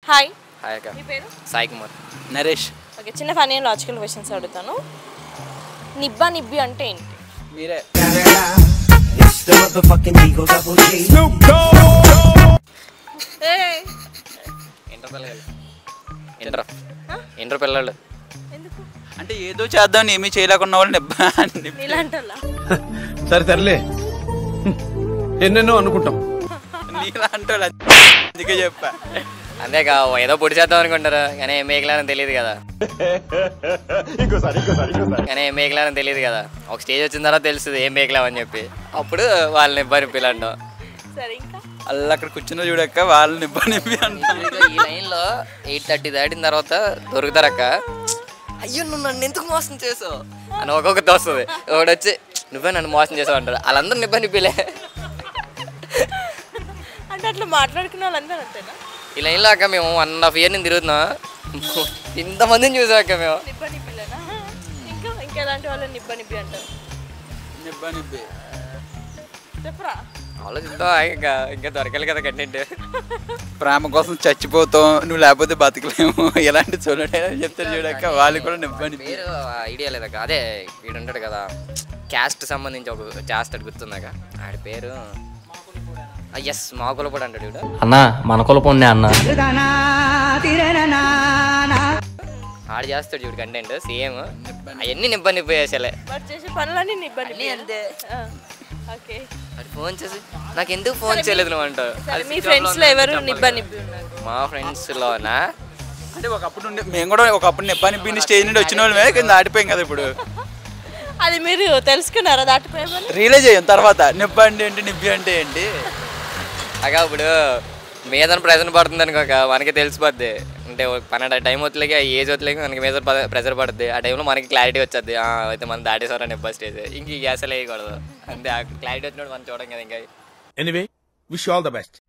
Hi hi అక్క మీ పేరు సాయి కుమార్ నరేష్ ఓకే చిన్న ఫనీ అండ్ లాజికల్ క్వశ్చన్స్ అడుగుతాను నిబ్బా నిబ్బి అంటే ఏంటి మీరే It's the motherfucking Eagle Double G. ఏయ్, ఇంటర్ పిల్లలు ఇంటర్ ఇంటర్ పిల్లలు ఎందుకు అంటే ఏదో చేద్దాం ఏమీ చేయలేకున్న వాళ్ళు నిబ్బ నిబ్బ- నీలాంటోళ్ళ సరే తరలే ఎన్నెన్నో అనుకుంటాం నీలాంటి వాళ్ళు అందుకే చెప్పా అంతేకా ఏదో పొడి చేద్దాం అనుకుంటారు కానీ ఏం మేకలని తెలియదు కదా కానీ ఏం మేకలని తెలియదు కదా ఒక స్టేజ్ వచ్చిన తర్వాత తెలుస్తుంది ఏం మేకలేమని చెప్పి అప్పుడు వాళ్ళని ఇబ్బంది పిల్లంటాం సరే ఇంకా వాళ్ళు అక్కడ కూర్చున్న చూడక్క వాళ్ళు నిబ్బ నిబ్బి అంటాం ఈ లైన్లో ఎయిట్ థర్టీ దాటిన తర్వాత దొరుకుతారక్క అయ్యో నువ్వు నన్ను ఎందుకు మోసం చేసావు అని ఒక్కొక్కటి వస్తుంది ఒకటి వచ్చి నువ్వే నన్ను మోసం చేసావు అంటారు వాళ్ళందరూ నిబ్బ నిబ్బిలే అంటే అట్లా మాట్లాడుకునే వాళ్ళందరూ అంతేనా ఈ లైన్లో అక్క మేము వన్ అండ్ హాఫ్ ఇయర్ నుంచి తిరుగుతున్నాం ఇంతమందిని చూసాం అక్క మేము నిబ్బ నిబ్బిలేనా ఇంకా ఇంకెలాంటి వాళ్ళని నిబ్బ నిబ్బి అంటారు నిబ్బ నిబ్బి చెప్పరా ఆలోచిద్దాం ఇంకా ఇంకా దొరకాలి కదా కంటెంట్ ప్రేమ కోసం చచ్చిపోతాం నువ్వు లేకపోతే బతకలేము ఇలాంటి చూడటం చెప్తారు చూడక్క వాళ్ళు కూడా నిబ్బ నిబ్బి పేరు ఐడియా లేదక్క అదే వీడు ఉంటాడు కదా క్యాస్ట్ సంబంధించి ఒక చేస్తాడు గుర్తుందాక ఆడి పేరు ఎస్ మాకులపూడి అంటాడు వీడు అన్నా మన కులపొన్నే అన్న ఆడు చేస్తాడు చూడు కంటెంట్ సేమ్ అవన్నీ నిబ్బ నిబ్బ చేసేలే వాడు చేసే పనులన్నీ నిబ్బ నిబ్బి అంతే. ఓకే వాడు ఫోన్ చేసి నాకు ఎందుకు ఫోన్ చేయలేదు నువ్వు అంటావు సరే అది మీ switch off లో ఫ్రెండ్స్ లో ఉందని ఎవరు చెప్పాలి నిబ్బ కదా. నిబ్బి ఉన్నారు మా ఫ్రెండ్స్లోనా అంటే ఒకప్పుడు ఉండే మేము కూడా ఒకప్పుడు నిబ్బ నిబ్బిని స్టేజ్ నుండి వచ్చిన వాళ్ళమే కింద దాటిపోయాం కదా ఇప్పుడు అది మీరు తెలుసుకున్నారా దాటిపోయేమని రియలైజ్ అయ్యాం తర్వాత నిబ్బ అంటే ఏంటి నిబ్బి అంటే ఏంటి అగా ఇప్పుడు మీద ప్రెజర్ పడుతుంది అనుకోక మనకి తెలిసిపోద్ది అంటే ఒక పన్నెండు టైం వదిలేక ఏజ్ వదిలేక మనకి మీద ప్రెజర్ పడుద్ది ఆ టైంలో మనకి క్లారిటీ వచ్చేది అయితే మనం దాటేసారని నిబ్బ స్టేజ్ ఇంక ఈ గ్యాస్ వేయకూడదు అంతే ఆ క్లారిటీ వచ్చినప్పుడు మనం చూడం కదా ఇంకా anyway wish all the best